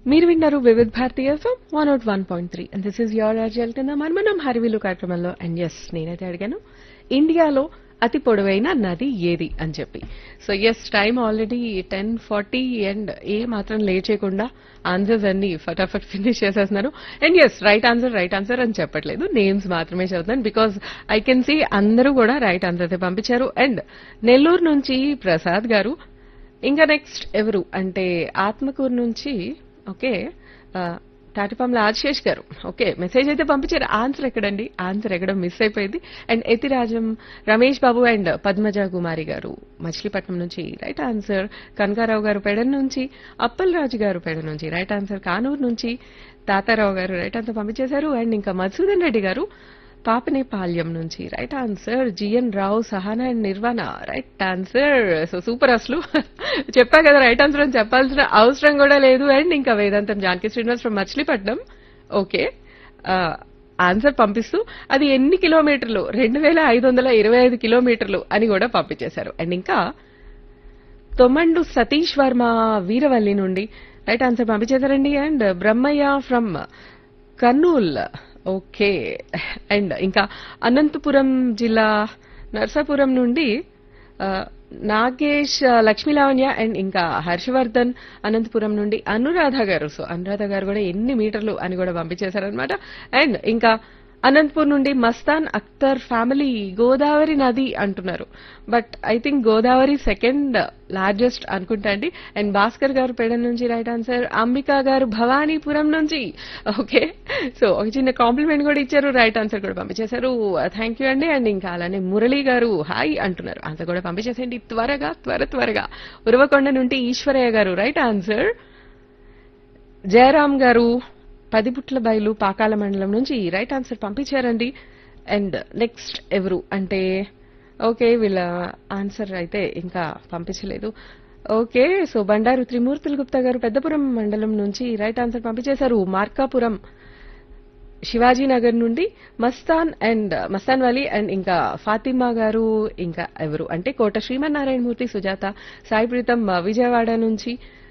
మీరు విన్నారు Vividh Bharati FM one out one point three and this is your అర్జల్ కింద మనం హరివిలు కార్యక్రమంలో అండ్ ఎస్ నేనైతే అడిగాను ఇండియాలో అతి పొడవైన నది ఏది అని చెప్పి so yes time already ten forty and ఏ మాత్రం లేట్ చేయకుండా ఆన్సర్స్ అన్ని ఫటాఫట్ ఫినిష్ చేసేస్తున్నారు and yes right answer right answer అని చెప్పట్లేదు నేమ్స్ మాత్రమే చదువుతాను బికాస్ ఐ కెన్ సీ అందరూ కూడా రైట్ ఆన్సర్ పంపించారు అండ్ నెల్లూరు నుంచి ప్రసాద్ గారు ఇంకా నెక్స్ట్ ఎవరు అంటే ఆత్మకూరు నుంచి ఓకే ఆ, తాటిపాముల ఆశేష్ గారు ఓకే మెసేజ్ అయితే పంపించారు ఆన్సర్ ఎక్కడండి ఆన్సర్ ఎక్కడ మిస్ అయిపోయింది అండ్ ఎతిరాజం రమేష్ బాబు అండ్ పద్మజ కుమారి గారు మచిలీపట్నం నుంచి రైట్ ఆన్సర్ కనకారావు గారు పెడన్ నుంచి అప్పల్ రాజు గారు పెడ నుంచి రైట్ ఆన్సర్ కానూరు నుంచి తాతారావు గారు రైట్ ఆన్సర్ పంపించేశారు అండ్ ఇంకా మధుసూదన్ రెడ్డి గారు పాపనేపాల్యం నుంచి right answer G N Rao Sahana and Nirvana right answer so super అసలు చెప్పా కదా రైట్ ఆన్సర్ అని చెప్పాల్సిన అవసరం కూడా లేదు అండ్ ఇంకా Vedantam Janaki Srinivas from Machilipatnam okay answer పంపిస్తూ అది ఎన్ని కిలోమీటర్లు రెండు వేల ఐదు వందల ఇరవై ఐదు కిలోమీటర్లు అని కూడా పంపించేశారు అండ్ ఇంకా తొమ్మండు సతీష్ వర్మ వీరవల్లి నుండి రైట్ ఆన్సర్ పంపించేశారండి and Brahmaiah from Kurnool okay and ఇంకా అనంతపురం జిల్లా నర్సాపురం నుండి ఆ, నాగేష్ ఆ, లక్ష్మీ లావణ్య అండ్ ఇంకా హర్షవర్ధన్ అనంతపురం నుండి అనురాధ గారు సో అనురాధ గారు కూడా ఎన్ని మీటర్లు అని కూడా పంపించేశారనమాట అండ్ ఇంకా అనంతపూర్ నుండి మస్తాన్ అఖ్తర్ ఫ్యామిలీ గోదావరి నది అంటున్నారు but I think Godavari second largest అనుకుంటా అండి అండ్ భాస్కర్ గారు పేడ నుంచి రైట్ ఆన్సర్ అంబికా గారు భవానీపురం నుంచి ఓకే సో ఒక చిన్న కాంప్లిమెంట్ కూడా ఇచ్చారు రైట్ ఆన్సర్ కూడా పంపించేశారు థ్యాంక్ యూ అండి అండ్ ఇంకా అలానే మురళి గారు హాయ్ అంటున్నారు ఆన్సర్ కూడా పంపించేసేయండి త్వరగా త్వర త్వరగా ఉరవకొండ నుండి ఈశ్వరయ్య గారు రైట్ ఆన్సర్ జయరామ్ గారు పదిపుట్ల బయలు పాకాల మండలం నుంచి రైట్ ఆన్సర్ పంపించారండి అండ్ నెక్స్ట్ ఎవరు అంటే ఓకే వీళ్ళ ఆన్సర్ అయితే ఇంకా పంపించలేదు ఓకే సో బండారు త్రిమూర్తుల గుప్తా గారు పెద్దపురం మండలం నుంచి రైట్ ఆన్సర్ పంపించేశారు మార్కాపురం శివాజీనగర్ నుండి మస్తాన్ అండ్ మస్తాన్ వలీ అండ్ ఇంకా ఫాతిమా గారు ఇంకా ఎవరు అంటే కోట శ్రీమన్నారాయణమూర్తి సుజాత సాయి ప్రీతం విజయవాడ నుంచి